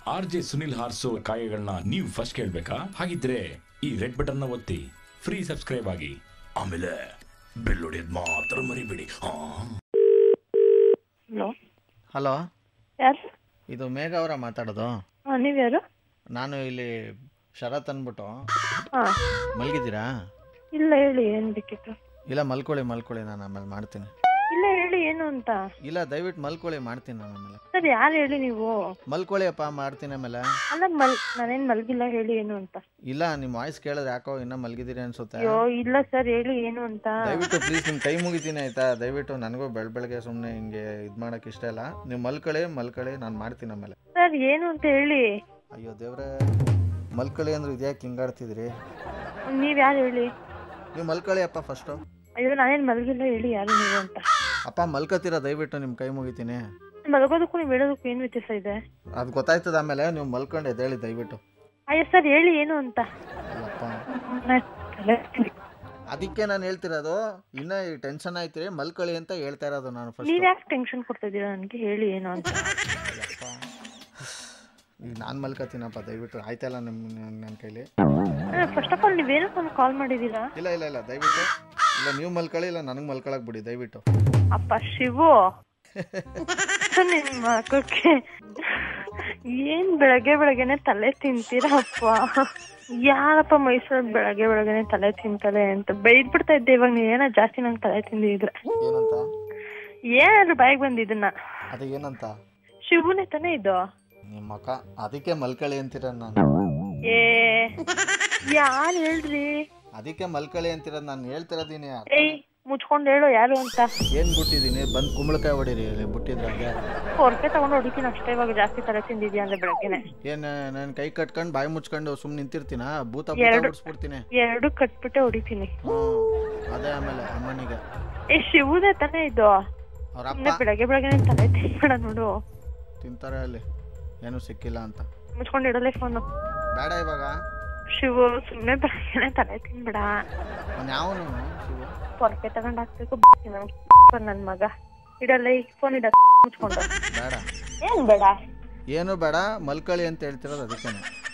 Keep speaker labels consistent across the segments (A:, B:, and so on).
A: R J Sunil ಹಾರ್ಸೋ ಕಾಯಗಳನ್ನ ನೀವು ಫಸ್ಟ್ ಕೇಳ್ಬೇಕಾ ಹಾಗಿದ್ರೆ ಈ ರೆಡ್ ಬಟನ್ ನ ಒತ್ತಿ ಫ್ರೀ ಸಬ್ಸ್ಕ್ರೈಬ್ ಆಗಿ ಆಮೇಲೆ ಬೆಲ್ ಹೊಡೆಯೋದ್ ಮಾತ್ರ ಮರಿಬೇಡಿ ಹಾ
B: ಹಲೋ
C: ಹಲೋ
B: ಯಾರು
C: ಇದು ಮೇಘ ಅವರ ಮಾತಾಡೋದು
B: ಹಾಂ ನೀವು ಯಾರು
C: ನಾನು ಇಲ್ಲಿ ಶರತ್ ಅಂದ್ಬಿಟ್ಟು
B: ಹಾಂ
C: ಮಲಗಿದ್ದೀರಾ
B: ಇಲ್ಲ ಹೇಳಿ ಏನು ಬೇಕಿತ್ತು
C: ಇಲ್ಲ ಮಲ್ಕೊಳ್ಳಿ ಮಲ್ಕೊಳ್ಳಿ ನಾನು ಆಮೇಲೆ ಮಾಡ್ತೀನಿ
B: ಇಲ್ಲ ಹೇಳಿ ಏನು ಅಂತ
C: ಇಲ್ಲ ದಯವಿಟ್ಟು ಮಲ್ಕೊಳ್ಳಿ ಮಾಡ್ತೀನಿ ನಾನು ಆಮೇಲೆ
B: ಸರ್ ಯಾರು ಹೇಳಿ ನೀವು
C: ಮಲ್ಕೊಳ್ಳಿ ಅಪ್ಪ ಮಾಡ್ತೀನಿ ಆಮೇಲೆ
B: ಅಲ್ಲ ಮಲ್ ನಾನೇನು ಮಲಗಿಲ್ಲ ಹೇಳಿ ಏನು ಅಂತ
C: ಇಲ್ಲ ನಿಮ್ಮ ವಾಯ್ಸ್ ಕೇಳಿದ್ರೆ ಯಾಕೋ ಇನ್ನೂ ಮಲಗಿದ್ದೀರಿ ಅನ್ಸುತ್ತೆ
B: ಅಯ್ಯೋ ಇಲ್ಲ ಸರ್ ಹೇಳಿ ಏನು ಅಂತ
C: ದಯವಿಟ್ಟು ಪ್ಲೀಸ್ ನಿಮ್ಮ ಕೈ ಮುಗಿತೀನಿ ಆಯ್ತಾ ದಯವಿಟ್ಟು ನನಗೂ ಬೆಳ ಬೆಳಗ್ಗೆ ಸುಮ್ಮನೆ ಹಿಂಗೆ ಇದು ಮಾಡೋಕೆ ಇಷ್ಟ ಇಲ್ಲ ನೀವು ಮಲ್ಕೊಳ್ಳಿ ಮಲ್ಕೊಳ್ಳಿ ನಾನು ಮಾಡ್ತೀನಿ ಆಮೇಲೆ
B: ಸರ್ ಏನು ಅಂತ ಹೇಳಿ
C: ಅಯ್ಯೋ ದೇವ್ರೆ ಮಲ್ಕೊಳ್ಳಿ ಅಂದ್ರೆ ಇದ್ಯಾಕೆ ಹಿಂಗಾಡ್ತಿದ್ರಿ
B: ನೀವು ಯಾರು ಹೇಳಿ
C: ನೀವು ಮಲ್ಕೊಳ್ಳಿ ಅಪ್ಪ ಫಸ್ಟು
B: ಅಯ್ಯೋ ನಾನೇನು ಮಲಗಿಲ್ಲ ಹೇಳಿ ಯಾರು ನೀವು ಅಂತ
C: ಅಪ್ಪ ಮಲ್ಕೋತೀರಾ ದಯವಿಟ್ಟು ನಿಮ್ಮ ಕೈ ಮುಗಿತೀನಿ
B: ಮಲಗೋದಕ್ಕೂ ನೀವು ಹೇಳೋದಕ್ಕೂ ಏನು ವ್ಯತ್ಯಾಸ ಇದೆ
C: ಅದು ಗೊತ್ತಾಯ್ತದ ಆಮೇಲೆ ನೀವು ಮಲ್ಕೊಂಡು ಎದ್ದೇಳಿ ದಯವಿಟ್ಟು
B: ಅಯ್ಯೋ ಸರ್ ಹೇಳಿ ಏನು ಅಂತ
C: ಅಲ್ಲಪ್ಪ
B: ನಾನ್ ತಲೆ ತಿಂದಿ.
C: ಅದಕ್ಕೆ ನಾನು ಹೇಳ್ತಿರೋದು ಇನ್ನ ಈ ಟೆನ್ಷನ್ ಆಯ್ತಿರಿ ಮಲ್ಕೊಳ್ಳಿ ಅಂತ ಹೇಳ್ತಾ ಇರೋದು ನಾನು
B: ನೀವ್
C: ಫಸ್ಟ್
B: ಯಾಕೆ ಟೆನ್ಷನ್ ಕೊಡ್ತಾ ಇದ್ದೀರಾ ನನಗೆ ಹೇಳಿ ಏನು ಅಂತ
C: ಈಗ ನಾನು ಮಲ್ಕೋತೀನಪ್ಪ ದಯವಿಟ್ಟು ಆಯ್ತಲ್ಲ ನಿಮ್ಮ ನನ್ನ ಕೈಲಿ
B: ಫಸ್ಟ್ ಆಫ್ ಆಲ್ ನೀವೇನಕ್ಕೆ ಒಂದು ಕಾಲ್ ಮಾಡಿದ್ದೀರಾ
C: ಇಲ್ಲ ಇಲ್ಲ ಇಲ್ಲ ದಯವಿಟ್ಟು ಇಲ್ಲ ನೀವು ಮಲ್ಕೊಳ್ಳಿ ಇಲ್ಲ ನನಗೆ ಮಲ್ಕೊಳಕ್ ಬಿಡಿ ದಯವಿಟ್ಟು
B: ಅಪ್ಪ ಶಿವು ನಿನ್ ಮಗಕ್ಕೆ ಏನ್ ಬೆಳಗ್ಗೆ ಬೆಳಗ್ಗೆನೆ ತಲೆ ತಿಂತೀರಪ್ಪ ಯಾರಪ್ಪ ಮೈಸೂರಲ್ಲಿ ಬೆಳಗ್ಗೆ ಬೆಳಗ್ಗೆನೆ ತಲೆ ತಿಂತಾರೆ ಅಂತ ಬೈದ್ ಬಿಡ್ತಾ ಇದ್ದೆ ಇವಾಗ ನೀವೇನ ಜಾಸ್ತಿ ನಂಗೆ ತಲೆ ತಿಂದಿದ್ರೆ
C: ಏನಂತ
B: ಏನಾದ್ರು ಬಾಯಿಗೆ ಬಂದಿದ್ದನ್ನ
C: ಅದು ಏನಂತ
B: ಶಿವುನೇ ತಾನೇ ಇದು
C: ನಿಮ್ಮ ಅಕ್ಕ ಅದಕ್ಕೆ ಮಲ್ಕೊಳ್ಳಿ ಅಂತೀರ ನಾನು
B: ಏ ಯಾರು ಹೇಳ್ರಿ
C: ಅದಕ್ಕೆ ಮಲ್ಕೊಳ್ಳಿ ಅಂತಿರೋದು ನಾನು ಹೇಳ್ತಿರೋದೀನಿ
B: ಏಯ್ ಮುಚ್ಕೊಂಡ್ ಹೇಳು ಯಾರು ಅಂತ
C: ಏನು ಬಿಟ್ಟಿದ್ದೀನಿ ಬಂದು ಕುಂಬಳಕಾಯಿ ಹೊಡೀರಿ ಇಲ್ಲಿ ಬಿಟ್ಟಿದ್ರಾಗೆ
B: ಹೊರಕೆ ತಗೊಂಡು ಹೊಡಿತೀನಿ ಅಷ್ಟೇ ಇವಾಗ ಜಾಸ್ತಿ ತಲೆ ತಿಂದಿದ್ಯಾ ಅಂದ್ರೆ ಬೆಳಗ್ಗೆನೆ
C: ಏನು ನಾನು ಕೈ ಕಟ್ಕೊಂಡು ಬಾಯಿ ಮುಚ್ಕೊಂಡು ಸುಮ್ಮನೆ ನಿಂತಿರ್ತೀನ ಭೂತ ಭೂತ
B: ಎರಡು.
C: ಬಿಡಿಸ್ಬಿಡ್ತೀನಿ
B: ಎರಡು ಕಟ್ಬಿಟ್ಟೆ ಹೊಡಿತೀನಿ
C: ಹ್ಞೂ ಅದೇ ಆಮೇಲೆ ಅಮ್ಮನಿಗೆ
B: ಏ ಶಿವುದೇ ತಾನೇ ಇದು
C: ಅವ್ರ
B: ಸುಮ್ನೆ
C: ಅಪ್ಪ
B: ಬೆಳಗ್ಗೆ ಬೆಳಗ್ಗೆ ತಲೆ ತಿನ್ಬೇಡ ನೋಡು
C: ತಿಂತಾರೆ ಅಲ್ಲಿ ಏನೂ ಸಿಕ್ಕಿಲ್ಲ ಅಂತ
B: ಮುಚ್ಕೊಂಡು ಇಡಲೇ ಫೋನು
C: ಬೇಡ ಇವಾಗ
B: ಶಿವು ಸುಮ್ನೆ ಬೆಳಗ್ಗೆನೆ ತಲೆ ತಿನ್ಬೇಡ
C: ಅವ್ನು ಯಾವನು ಶಿವು
B: ಪೊರಕೆ ತಗೊಂಡ್ ಹಾಕ್ಬೇಕು ನನ್ ಮಗ ಇಡಲ್ಲ ಈ ಫೋನ್ ಇಡ ಮುಚ್ಕೊಂಡು
C: ಬೇಡ
B: ಏನ್ ಬೇಡ
C: ಏನು ಬೇಡ ಮಲ್ಕಳಿ ಅಂತ ಹೇಳ್ತಿರೋದು ಅದಕ್ಕೆ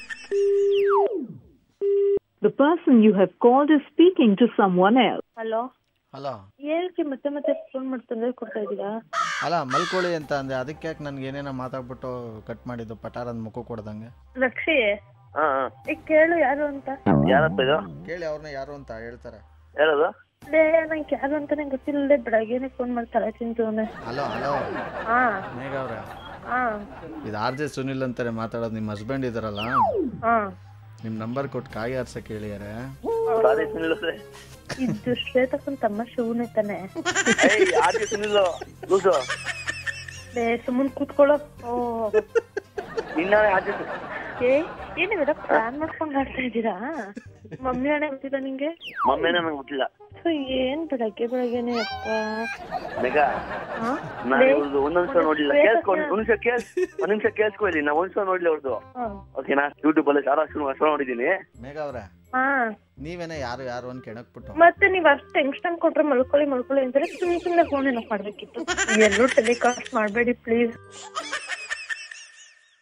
D: The person you have called is speaking to someone else.
B: Hello
C: hello
B: ಏನಕ್ಕೆ ಮತ್ತೆ ಮತ್ತೆ ಫೋನ್ ಮಾಡಿ ತೊಂದರೆ ಕೊಡ್ತಾ ಇದ್ದೀರಾ
C: ಅಲ್ಲ ಮಲ್ಕೊಳ್ಳಿ ಅಂತ ಅಂದೆ ಅದಕ್ಕೆ ಯಾಕೆ ನನ್ಗೆ ಏನೇನೋ ಮಾತಾಡ್ಬಿಟ್ಟು ಕಟ್ ಮಾಡಿದ್ದು ಪಟಾರ ಅಂದ್ ಮುಖ ಕೊಡ್ದಂಗೆ
B: ಲಕ್ಷಿ
E: ಹಾ ಹಾ
B: ಈಗ ಕೇಳು ಯಾರು ಅಂತ
E: ಯಾರಪ್ಪ ಇದು
C: ಕೇಳಿ ಅವ್ರನ್ನ ಯಾರು ಅಂತ ಹೇಳ್ತಾರೆ
E: ಯಾರದು
B: ಲೇ ನಂಗೆ ಯಾರು ಅಂತಾನೆ ಗೊತ್ತಿಲ್ಲದೆ ಬೆಳಗ್ಗೆನೆ ಫೋನ್ ಮಾಡಿ ತಲೆ ತಿಂತವನೆ
C: ಹಲೋ ಹಲೋ
B: ಹಾ
C: ಮೇಘ ಅವ್ರೆ
B: ಹಾ
C: ಇದು ಆರ್ ಜೆ ಸುನಿಲ್ ಅಂತಾರೆ ಮಾತಾಡೋದು ನಿಮ್ಮ ಹಸ್ಬೆಂಡ್ ಇದಾರಲ್ಲ
B: ಹಾ
C: ನಿಮ್ಮ ನಂಬರ್ ಕೊಟ್ಟು ಕಾಯಿ ಆರ್ಸಕ್ಕೆ ಹೇಳಿದಾರೆ
E: ಸಾರಿ ಸುನಿಲ್ ಅವ್ರೆ
B: ಇದು ಶ್ವೇತಕ್ಕನ್ ತಮ್ಮ ಶಿವನೇ ತಾನೆ
E: ಏಯ್ ಆರ್ತಿ ಸುನಿಲ್ ಲೂಸು
B: ಲೇ ಸುಮ್ಮನ್ ಕೂತ್ಕೊಳ್ಳೋ ಓ
E: ನಿನ್ನ ಆರ್ತಿ
B: ಏ ಏನು ಇವೆಲ್ಲ ಪ್ಲಾನ್ ಮಾಡ್ಕೊಂಡು ಆಡ್ತಾ ಇದ್ದೀರಾ ಮಮ್ಮಿ ಹಣೆ ಗೊತ್ತಿಲ್ಲ ನಿಂಗೆ
E: ಮಮ್ಮಿನೇ ನಂಗೆ ಗೊತ್ತಿಲ್ಲ
B: ಸೊ ಏನ್ ಬೆಳಗ್ಗೆ ಬೆಳಗ್ಗೆನೆ ಅಪ್ಪ
E: ಮೇಘ
B: ಹಾ?
E: ನಾನು
B: ಲೇ,
E: ಇವ್ರದ್ದು ಒಂದೊಂದ್ ಸಲ ನೋಡ್ಲಿಲ್ಲ ಕೇಳಿಸ್ಕೊಂಡು ಒಂದ್ ನಿಮಿಷ ಕೇಳ್ಸ್ ಒಂದ್ ನಿಮಿಷ ಕೇಳಿಸ್ಕೊ ಇಲ್ಲಿ ನಾ ಒಂದ್ ಸಲ ನೋಡ್ಲಿ ಅವ್ರದ್ದು
B: ಹಾ.
E: ಓಕೆನಾ ಯೂಟ್ಯೂಬ್ ಅಲ್ಲಿ ಸಾರ ಅಷ್ಟು ನೋಡಿದೀನಿ
C: ಮೇಘ ಅವ್ರೆ
B: ಹಾ
C: ನೀವೇನ ಯಾರು ಯಾರು ಅಂತ ಕೆಣಕ್ಬಿಟ್ಟು
B: ಮತ್ತೆ ನೀವ್ ಅಷ್ಟು ಟೆನ್ಷನ್ ಕೊಟ್ರೆ ಮಲ್ಕೊಳ್ಳಿ ಮಲ್ಕೊಳ್ಳಿ ಅಂತಾರೆ ಸುಮ್ ಸುಮ್ನೆ ಫೋನ್ ಏನೋ ಮಾಡ್ಬೇಕಿತ್ತು ಎಲ್ಲರೂ ಟೆಲಿಕಾಸ್ಟ್ ಮಾಡ್ಬೇಡಿ ಪ್ಲೀಸ್